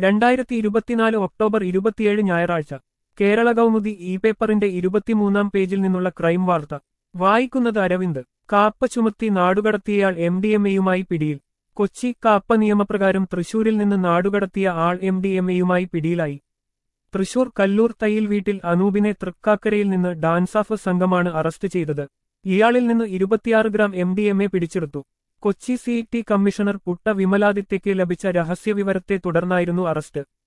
രണ്ടായിരത്തി ഇരുപത്തിനാല് ഒക്ടോബർ ഇരുപത്തിയേഴ് ഞായറാഴ്ച കേരള കൗമുദി ഇ പേപ്പറിന്റെ ഇരുപത്തിമൂന്നാം പേജിൽ നിന്നുള്ള ക്രൈം വാർത്ത വായിക്കുന്നത് അരവിന്ദ് കാപ്പ ചുമത്തി നാടുകടത്തിയയാൾ എം ഡി എം എയുമായി പിടിയിൽ കൊച്ചി കാപ്പ നിയമപ്രകാരം തൃശൂരിൽ നിന്ന് നാടുകടത്തിയ ആൾ എം ഡി എം എയുമായി പിടിയിലായി തൃശൂർ കല്ലൂർ തയ്യിൽ വീട്ടിൽ അനൂപിനെ തൃക്കാക്കരയിൽ നിന്ന് ഡാൻസാഫ് സംഘമാണ് അറസ്റ്റ് ചെയ്തത് ഇയാളിൽ നിന്ന് ഇരുപത്തിയാറ് gram M D M A പിടിച്ചെടുത്തു Kochi city commissioner Putta വിമലാദിത്യയ്ക്ക് ലഭിച്ച രഹസ്യവിവരത്തെ തുടർന്നായിരുന്നു അറസ്റ്റ്